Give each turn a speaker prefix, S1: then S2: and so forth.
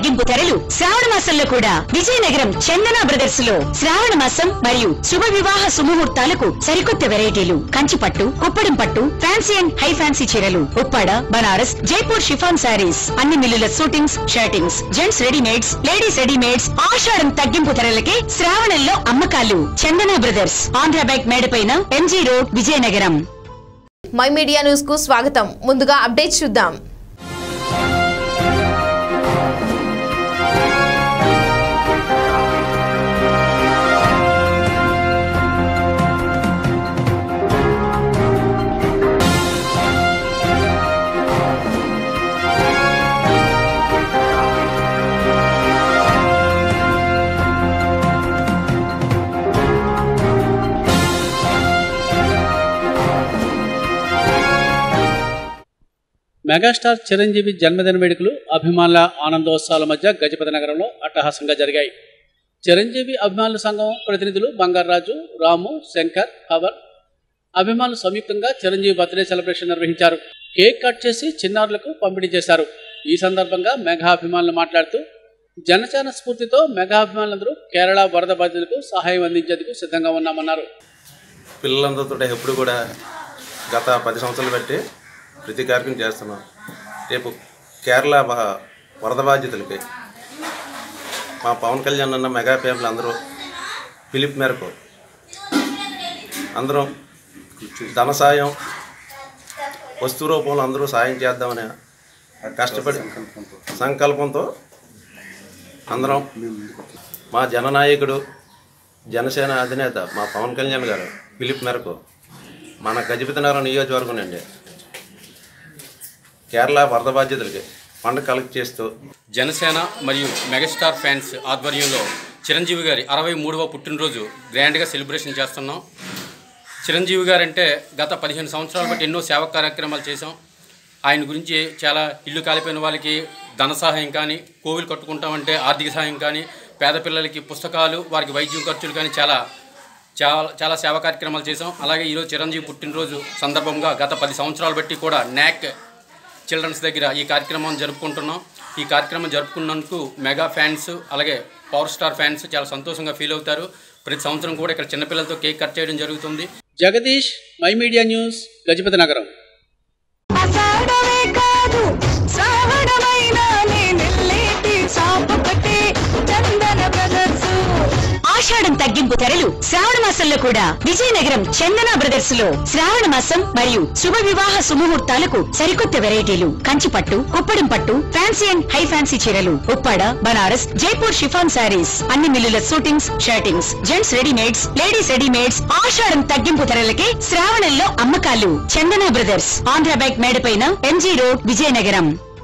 S1: తగ్గింపు ధరలు శ్రావణ మాసంలో కూడా విజయనగరం చందన బ్రదర్స్ లో శ్రావణ మాసం మరియు శుభ వివాహ సుముహూర్తాలకు సరికొత్త వెరైటీలు కంచి పట్టు కుప్పడం పట్టు ఫ్యాన్సీ అండ్ హై ఫ్యాన్సీ చీరలు ఉప్పాడ బనారస్ జైపూర్ షిఫాన్ శారీస్ అన్ని మిల్లుల shootings shirtings gents readymades ladies readymades ఆషాఢం తగ్గింపు ధరలకే శ్రావణంలో అమ్మకాలు చందన బ్రదర్స్ ఆంధ్ర బ్యాంక్ మేడపైన MG road Vizianagaram
S2: my media news కు స్వాగతం ముందుగా అప్డేట్ చూద్దాం
S3: మెగాస్టార్ చిరంజీవి జన్మదిన వేడుకలు అభిమానుల ఆనందోత్సవాల మధ్య గజపతి నగరంలో అట్టహాసంగా జరిగాయి చిరంజీవి అభిమానుల సంఘం ప్రతినిధులు బంగారాజు రాము శంకర్ పవన్ అభిమానులు సంయుక్తంగా చిరంజీవి బర్త్డే సెలబ్రేషన్ నిర్వహించారు కేక్ కట్ చేసి చిన్నారులకు పంపిణీ చేశారు ఈ సందర్భంగా మెగా అభిమానులు మాట్లాడుతూ జనసేన స్ఫూర్తితో మెగా అభిమానులందరూ కేరళ వరద బాధితులకు సహాయం అందించేందుకు సిద్ధంగా ఉన్నామన్నారు
S4: పిల్లలందరితో ఎప్పుడు కూడా గత పది సంవత్సరాలు బట్టి ప్రతి కార్యక్రమం చేస్తున్నాం రేపు కేరళ బ- వరద బాధితులకి మా పవన్ కళ్యాణ్ అన్న మెగా ఫ్యామిలీ అందరూ పిలుపు మేరకు అందరం ధన సాయం వస్తు రూపంలో అందరూ సాయం చేద్దామని కష్టపడి సంకల్పంతో అందరం మా జననాయకుడు జనసేన అధినేత మా పవన్ కళ్యాణ్ గారు పిలుపు మేరకు మన గజపతినగరం నియోజకవర్గం నుండి కేరళ వరద బాధ్యతలకి ఫండ్ కలెక్ట్ చేస్తూ
S5: జనసేన మరియు మెగాస్టార్ ఫ్యాన్స్ ఆధ్వర్యంలో చిరంజీవి గారి అరవై మూడవ పుట్టినరోజు గ్రాండ్గా సెలబ్రేషన్ చేస్తున్నాం చిరంజీవి గారు అంటే గత పదిహేను సంవత్సరాల బట్టి ఎన్నో సేవా కార్యక్రమాలు చేశాం ఆయన గురించి చాలా ఇల్లు కాలిపోయిన వాళ్ళకి ధన సహాయం కానీ కోవిలు కట్టుకుంటామంటే ఆర్థిక సహాయం కానీ పేద పిల్లలకి పుస్తకాలు వారికి వైద్యం ఖర్చులు కానీ చాలా చాలా చాలా సేవా కార్యక్రమాలు చేశాం అలాగే ఈరోజు చిరంజీవి పుట్టినరోజు సందర్భంగా గత పది సంవత్సరాలు బట్టి కూడా నాక్ చిల్డ్రన్స్ దగ్గర ఈ కార్యక్రమం జరుపుకుంటున్నాం ఈ కార్యక్రమం జరుపుకున్నందుకు మెగా ఫ్యాన్స్ అలాగే పవర్ స్టార్ ఫ్యాన్స్ చాలా సంతోషంగా ఫీల్ అవుతారు ప్రతి సంవత్సరం కూడా ఇక్కడ చిన్నపిల్లలతో కేక్ కట్ చేయడం జరుగుతుంది
S3: Jagadish my media news Gajapathi Nagaram
S1: అసాడమే కాదు శ్రావణమైన నేనెల్లేటి సాపపటే చందన బ్రదర్స్ ఆషాఢం తగ్గింపు ధరలు శ్రావణ మాసంలో కూడా విజయనగరం చందన బ్రదర్స్ లో శ్రావణ మాసం మరియు శుభ వివాహ సుముహూర్తాలకు సరికొత్త వెరైటీలు కంచి పట్టు కుప్పడం పట్టు ఫ్యాన్సీ అండ్ హై ఫ్యాన్సీ చీరలు ఉప్పాడ బనారస్ జైపూర్ షిఫాన్ శారీస్ అన్ని మిల్లుల shootings shirtings gents readymades ladies readymades ఆషాఢం తగ్గింపు ధరలకే శ్రావణంలో అమ్మకాలు చందన బ్రదర్స్ ఆంధ్ర బ్యాంక్ మేడపైన ఎంజీ రోడ్ విజయనగరం